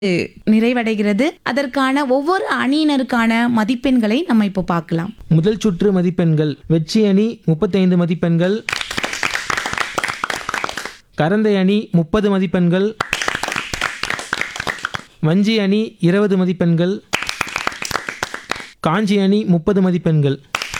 நிறைவடைகிறது அதற்கான ஒவ்வொரு அணியினருக்கான மதிப்பெண்களை நம்ம இப்போ பார்க்கலாம் முதல் சுற்று மதிப்பெண்கள் வெற்றி அணி முப்பத்தைந்து மதிப்பெண்கள் கரந்தை அணி முப்பது மதிப்பெண்கள் வஞ்சி அணி இருபது மதிப்பெண்கள் காஞ்சி அணி முப்பது மதிப்பெண்கள்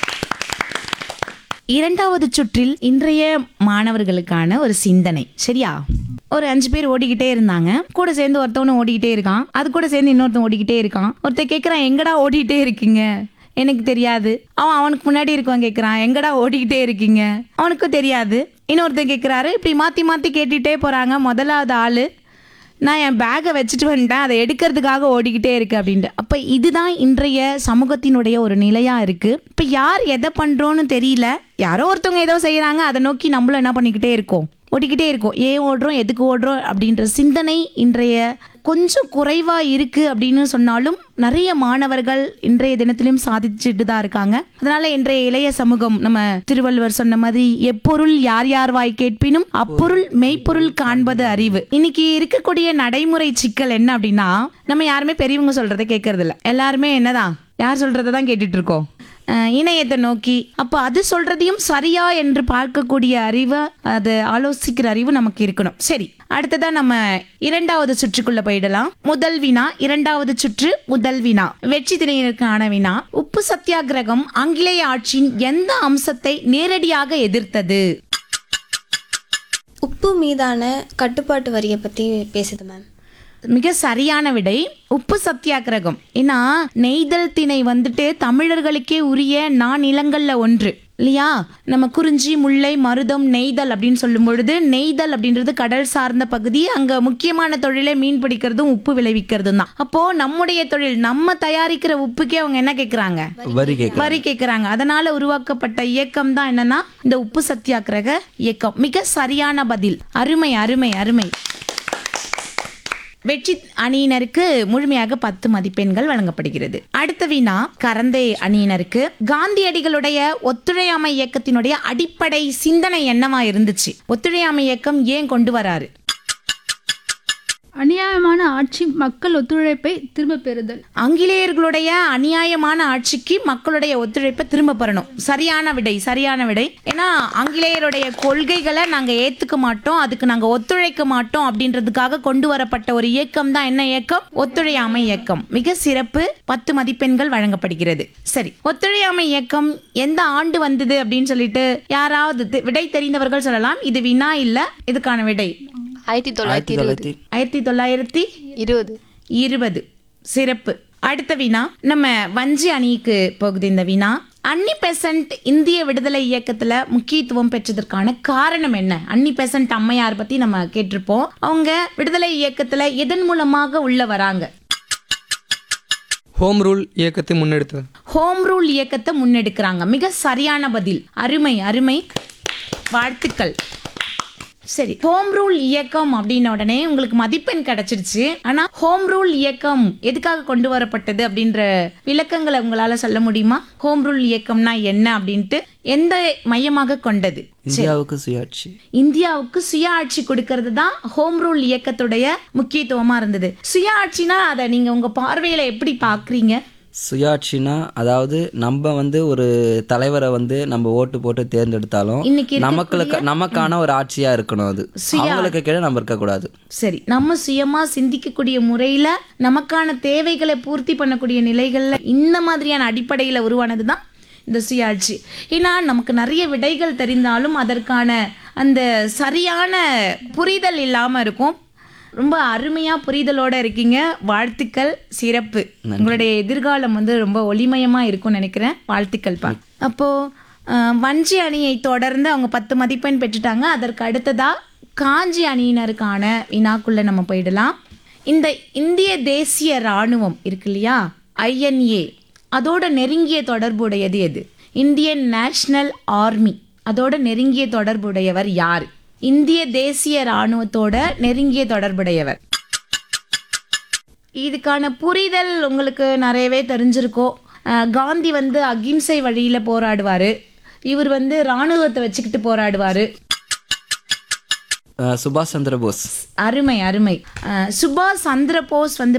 இரண்டாவது சுற்றில் இன்றைய மாணவர்களுக்கான ஒரு சிந்தனை சரியா ஒரு அஞ்சு பேர் ஓடிக்கிட்டே இருந்தாங்க கூட சேர்ந்து ஒருத்தவனும் ஓடிக்கிட்டே இருக்கான் அது கூட சேர்ந்து இன்னொருத்தன் ஓடிக்கிட்டே இருக்கான் ஒருத்தன் கேட்குறான் எங்கடா ஓடிக்கிட்டே இருக்கீங்க எனக்கு தெரியாது அவன் அவனுக்கு முன்னாடி இருக்கவன் கேட்குறான் எங்கடா ஓடிக்கிட்டே இருக்கீங்க அவனுக்கும் தெரியாது இன்னொருத்தன் கேட்குறாரு இப்படி மாற்றி மாற்றி கேட்டுகிட்டே போகிறாங்க முதலாவது ஆள் நான் என் பேக்கை வச்சுட்டு வந்துட்டேன் அதை எடுக்கிறதுக்காக ஓடிக்கிட்டே இருக்கு அப்படின்ட்டு அப்போ இதுதான் இன்றைய சமூகத்தினுடைய ஒரு நிலையாக இருக்குது இப்போ யார் எதை பண்ணுறோன்னு தெரியல யாரோ ஒருத்தவங்க ஏதோ செய்கிறாங்க அதை நோக்கி நம்மளும் என்ன பண்ணிக்கிட்டே இருக்கோம் ஓடிக்கிட்டே இருக்கோம் ஏன் ஓடுறோம் எதுக்கு ஓடுறோம் அப்படின்ற சிந்தனை இன்றைய கொஞ்சம் குறைவாக இருக்குது அப்படின்னு சொன்னாலும் நிறைய மாணவர்கள் இன்றைய தினத்திலும் சாதிச்சுட்டு தான் இருக்காங்க அதனால இன்றைய இளைய சமூகம் நம்ம திருவள்ளுவர் சொன்ன மாதிரி எப்பொருள் யார் யார் வாய் கேட்பினும் அப்பொருள் மெய்ப்பொருள் காண்பது அறிவு இன்னைக்கு இருக்கக்கூடிய நடைமுறை சிக்கல் என்ன அப்படின்னா நம்ம யாருமே பெரியவங்க சொல்றதை கேட்கறது இல்ல எல்லாருமே என்னதான் யார் சொல்றதை தான் கேட்டுட்டு இருக்கோம் அஹ் இணையத்தை நோக்கி அப்போ அது சொல்றதையும் சரியா என்று பார்க்கக்கூடிய அறிவு அது ஆலோசிக்கிற அறிவு நமக்கு இருக்கணும் சரி அடுத்ததா நம்ம இரண்டாவது சுற்றுக்குள்ள போயிடலாம் முதல் வினா இரண்டாவது சுற்று முதல் வினா வெற்றி திணையினருக்கான வினா உப்பு சத்தியாகிரகம் ஆங்கிலேய ஆட்சியின் எந்த அம்சத்தை நேரடியாக எதிர்த்தது உப்பு மீதான கட்டுப்பாட்டு வரியை பற்றி பேசுது மேம் மிக சரியான விடை உப்பு சத்தியாகிரகம் ஏன்னா நெய்தல் திணை வந்துட்டு தமிழர்களுக்கே உரிய நாநிலங்கள்ல ஒன்று இல்லையா நம்ம குறிஞ்சி முல்லை மருதம் நெய்தல் அப்படின்னு சொல்லும் பொழுது நெய்தல் அப்படின்றது கடல் சார்ந்த பகுதி அங்க முக்கியமான தொழிலே மீன் பிடிக்கிறதும் உப்பு விளைவிக்கிறதும் தான் அப்போ நம்முடைய தொழில் நம்ம தயாரிக்கிற உப்புக்கே அவங்க என்ன கேக்குறாங்க வரி கேட்க வரி கேட்குறாங்க அதனால உருவாக்கப்பட்ட இயக்கம் தான் என்னன்னா இந்த உப்பு சத்தியாகிரக இயக்கம் மிக சரியான பதில் அருமை அருமை அருமை வெற்றி அணியினருக்கு முழுமையாக பத்து மதிப்பெண்கள் வழங்கப்படுகிறது அடுத்த வினா கரந்தை அணியினருக்கு காந்தியடிகளுடைய ஒத்துழையாமை இயக்கத்தினுடைய அடிப்படை சிந்தனை என்னவா இருந்துச்சு ஒத்துழையாமை இயக்கம் ஏன் கொண்டு வராரு அநியாயமான ஆட்சி மக்கள் ஒத்துழைப்பை திரும்ப பெறுதல் ஆங்கிலேயர்களுடைய அநியாயமான ஆட்சிக்கு மக்களுடைய ஒத்துழைப்பை திரும்ப பெறணும் சரியான விடை சரியான விடை ஏன்னா ஆங்கிலேயருடைய கொள்கைகளை நாங்கள் ஏற்றுக்க மாட்டோம் அதுக்கு நாங்கள் ஒத்துழைக்க மாட்டோம் அப்படின்றதுக்காக கொண்டு வரப்பட்ட ஒரு இயக்கம் தான் என்ன இயக்கம் ஒத்துழையாமை இயக்கம் மிக சிறப்பு பத்து மதிப்பெண்கள் வழங்கப்படுகிறது சரி ஒத்துழையாமை இயக்கம் எந்த ஆண்டு வந்தது அப்படின்னு சொல்லிட்டு யாராவது தி- விடை தெரிந்தவர்கள் சொல்லலாம் இது வினா இல்லை இதுக்கான விடை ஆயிரத்தி தொள்ளாயிரத்தி இருபது ஆயிரத்தி தொள்ளாயிரத்தி இருபது இருபது சிறப்பு அடுத்த வினா நம்ம வஞ்சி அணிக்கு போகுது இந்த வினா அன்னி பெசன்ட் இந்திய விடுதலை இயக்கத்துல முக்கியத்துவம் பெற்றதற்கான காரணம் என்ன அன்னி பெசன்ட் அம்மையார் பத்தி நம்ம கேட்டிருப்போம் அவங்க விடுதலை இயக்கத்துல எதன் மூலமாக உள்ள வராங்க ஹோம் ரூல் இயக்கத்தை முன்னெடுத்தது ஹோம் ரூல் இயக்கத்தை முன்னெடுக்கிறாங்க மிக சரியான பதில் அருமை அருமை வாழ்த்துக்கள் சரி ஹோம் ரூல் இயக்கம் அப்படின்ன உடனே உங்களுக்கு மதிப்பெண் கிடைச்சிருச்சு ஆனா ஹோம் ரூல் இயக்கம் எதுக்காக கொண்டு வரப்பட்டது அப்படின்ற விளக்கங்களை உங்களால சொல்ல முடியுமா ஹோம் ரூல் இயக்கம்னா என்ன அப்படின்ட்டு எந்த மையமாக கொண்டது இந்தியாவுக்கு சுயாட்சி இந்தியாவுக்கு சுய ஆட்சி கொடுக்கறது தான் ஹோம் ரூல் இயக்கத்துடைய முக்கியத்துவமா இருந்தது சுய ஆட்சினா அதை நீங்க உங்க பார்வையில எப்படி பாக்குறீங்க சுயாட்சினா அதாவது நம்ம வந்து ஒரு தலைவரை வந்து நம்ம ஓட்டு போட்டு தேர்ந்தெடுத்தாலும் இன்னைக்கு நமக்கு நமக்கான ஒரு ஆட்சியா இருக்கணும் அது அவங்களுக்கு கீழே நம்ம இருக்கக்கூடாது சரி நம்ம சுயமா சிந்திக்கக்கூடிய முறையில நமக்கான தேவைகளை பூர்த்தி பண்ணக்கூடிய நிலைகள்ல இந்த மாதிரியான அடிப்படையில உருவானது தான் இந்த சுயாட்சி ஏன்னா நமக்கு நிறைய விடைகள் தெரிந்தாலும் அதற்கான அந்த சரியான புரிதல் இல்லாம இருக்கும் ரொம்ப அருமையா புரிதலோட இருக்கீங்க வாழ்த்துக்கள் சிறப்பு உங்களுடைய எதிர்காலம் வந்து ரொம்ப ஒளிமயமா இருக்கும்னு நினைக்கிறேன் வாழ்த்துக்கள் பா அப்போ அஹ், வஞ்சி அணியை தொடர்ந்து அவங்க பத்து மதிப்பெண் பெற்றுட்டாங்க அதற்கு அடுத்ததா காஞ்சி அணியினருக்கான வினாக்குள்ள நம்ம போயிடலாம் இந்த இந்திய தேசிய ராணுவம் இருக்கு இல்லையா ஐஎன்ஏ அதோட நெருங்கிய தொடர்புடையது எது இந்தியன் நேஷனல் ஆர்மி அதோட நெருங்கிய தொடர்புடையவர் யார் இந்திய தேசிய ராணுவத்தோட நெருங்கிய தொடர்புடையவர் இதுக்கான புரிதல் உங்களுக்கு நிறையவே தெரிஞ்சிருக்கோம் அஹ் காந்தி வந்து அகிம்சை வழியில போராடுவாரு இவர் வந்து ராணுவத்தை வச்சுக்கிட்டு போராடுவாரு அஹ் சுபாஷ் சந்திர போஸ் அருமை அருமை அஹ் சுபாஷ் சந்திர போஸ் வந்து